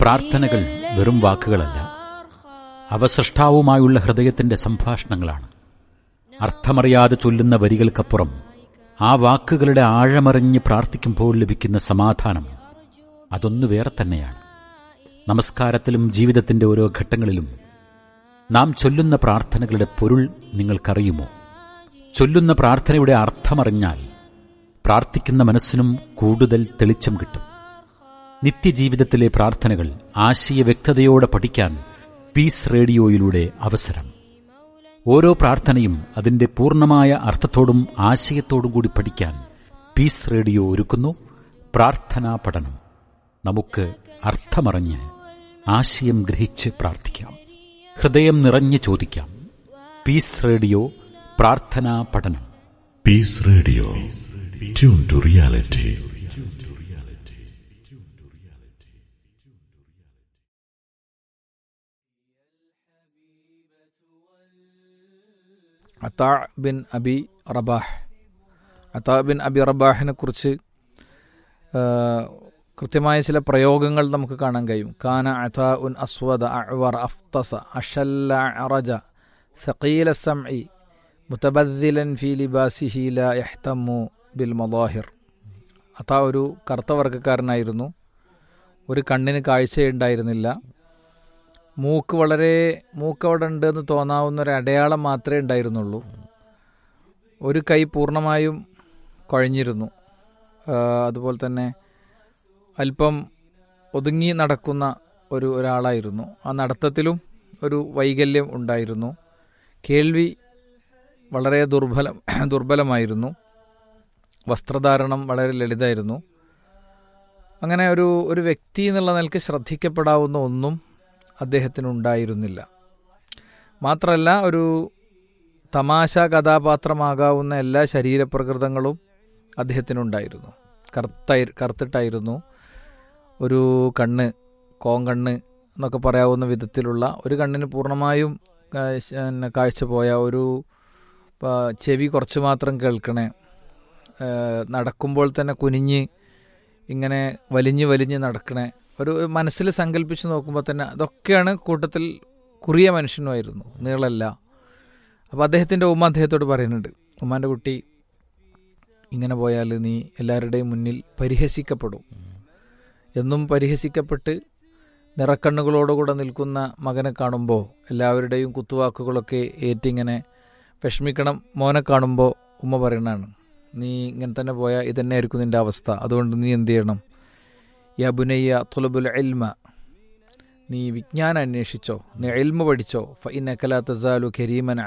പ്രാർത്ഥനകൾ വെറും വാക്കുകളല്ല അവ സൃഷ്ടാവുമായുള്ള ഹൃദയത്തിന്റെ സംഭാഷണങ്ങളാണ് അർത്ഥമറിയാതെ ചൊല്ലുന്ന വരികൾക്കപ്പുറം ആ വാക്കുകളുടെ ആഴമറിഞ്ഞ് പ്രാർത്ഥിക്കുമ്പോൾ ലഭിക്കുന്ന സമാധാനം അതൊന്നു വേറെ തന്നെയാണ് നമസ്കാരത്തിലും ജീവിതത്തിന്റെ ഓരോ ഘട്ടങ്ങളിലും നാം ചൊല്ലുന്ന പ്രാർത്ഥനകളുടെ പൊരുൾ നിങ്ങൾക്കറിയുമോ ചൊല്ലുന്ന പ്രാർത്ഥനയുടെ അർത്ഥമറിഞ്ഞാൽ പ്രാർത്ഥിക്കുന്ന മനസ്സിനും കൂടുതൽ തെളിച്ചം കിട്ടും നിത്യജീവിതത്തിലെ പ്രാർത്ഥനകൾ ആശയ വ്യക്തതയോടെ പഠിക്കാൻ പീസ് റേഡിയോയിലൂടെ അവസരം ഓരോ പ്രാർത്ഥനയും അതിന്റെ പൂർണ്ണമായ അർത്ഥത്തോടും ആശയത്തോടും കൂടി പഠിക്കാൻ പീസ് റേഡിയോ ഒരുക്കുന്നു പ്രാർത്ഥനാ പഠനം നമുക്ക് അർത്ഥമറിഞ്ഞ് ആശയം ഗ്രഹിച്ച് പ്രാർത്ഥിക്കാം ഹൃദയം നിറഞ്ഞ് ചോദിക്കാം പീസ് റേഡിയോ പ്രാർത്ഥനാ പഠനം Peace Radio. Tune to reality. Ata bin Abi Rabah Ata bin Abi റബാഹിനെ കുറിച്ച് കൃത്യമായ ചില പ്രയോഗങ്ങൾ നമുക്ക് കാണാൻ കഴിയും കാന അതാ ഉൻ അസ്വദ അഅ്വർ അഫ്തസ അഷല്ല അറജ സഖീല സംഇ മുതബദ്ദിലൻ ഫി ലിബാസിഹി ലാ യഹ്തമ്മു ബിൽ മദാഹിർ അതാ ഒരു കറുത്ത വർഗ്ഗക്കാരനായിരുന്നു ഒരു കണ്ണിന് കാഴ്ചയുണ്ടായിരുന്നില്ല മൂക്ക് വളരെ മൂക്ക് അവിടെ ഉണ്ട് എന്ന് തോന്നാവുന്ന ഒരു അടയാളം മാത്രമേ ഉണ്ടായിരുന്നുള്ളൂ ഒരു കൈ പൂർണ്ണമായും കുഴഞ്ഞിരുന്നു ആ, അതുപോലെ തന്നെ അല്പം ഒതുങ്ങി നടക്കുന്ന ഒരു ഒരാളായിരുന്നു ആ നടത്തത്തിലും ഒരു വൈകല്യം ഉണ്ടായിരുന്നു കേൾവി വളരെ ദുർബലം ദുർബലമായിരുന്നു വസ്ത്രധാരണം വളരെ ലളിതമായിരുന്നു അങ്ങനെ ഒരു ഒരു വ്യക്തി എന്നുള്ള നിലയ്ക്ക് ശ്രദ്ധിക്കപ്പെടാവുന്ന ഒന്നും അദ്ദേഹത്തിനുണ്ടായിരുന്നില്ല മാത്രമല്ല ഒരു തമാശ കഥാപാത്രമാകാവുന്ന എല്ലാ ശരീരപ്രകൃതങ്ങളും അദ്ദേഹത്തിനുണ്ടായിരുന്നു കറുത്തായി കറുത്തിട്ടായിരുന്നു ഒരു കണ്ണ് കോങ്കണ്ണ് എന്നൊക്കെ പറയാവുന്ന വിധത്തിലുള്ള ഒരു കണ്ണിന് പൂർണ്ണമായും ആ, ശ- പിന്നെ കാഴ്ച പോയ ഒരു ആ, ചെവി കുറച്ച് മാത്രം കേൾക്കണേ ആ, നടക്കുമ്പോൾ തന്നെ കുനിഞ്ഞ് ഇങ്ങനെ വലിഞ്ഞ് വലിഞ്ഞ് നടക്കണേ ഒരു മനസ്സിൽ സങ്കല്പിച്ച് നോക്കുമ്പോൾ തന്നെ അതൊക്കെയാണ് കൂട്ടത്തിൽ കുറിയ മനുഷ്യനുമായിരുന്നു നീളല്ല അപ്പോൾ അദ്ദേഹത്തിൻ്റെ ഉമ്മ അദ്ദേഹത്തോട് പറയുന്നുണ്ട് ഉമ്മാൻ്റെ കുട്ടി ഇങ്ങനെ പോയാൽ നീ എല്ലാവരുടെയും മുന്നിൽ പരിഹസിക്കപ്പെടും എന്നും പരിഹസിക്കപ്പെട്ട് നിറക്കണ്ണുകളോടുകൂടെ നിൽക്കുന്ന മകനെ കാണുമ്പോൾ എല്ലാവരുടെയും കുത്തുവാക്കുകളൊക്കെ ഏറ്റിങ്ങനെ വിഷമിക്കണം മോനെ കാണുമ്പോൾ ഉമ്മ പറയണതാണ് നീ ഇങ്ങനെ തന്നെ പോയാൽ ഇതന്നെയായിരിക്കും നിൻ്റെ അവസ്ഥ അതുകൊണ്ട് നീ എന്ത് ചെയ്യണം യാ ബുനയ്യ തുലബുൽ എൽമ നീ വിജ്ഞാനം അന്വേഷിച്ചോ നീ എൽമ പഠിച്ചോ ഫ ഇന്ന കലാ തസാലു ഖരീമൻ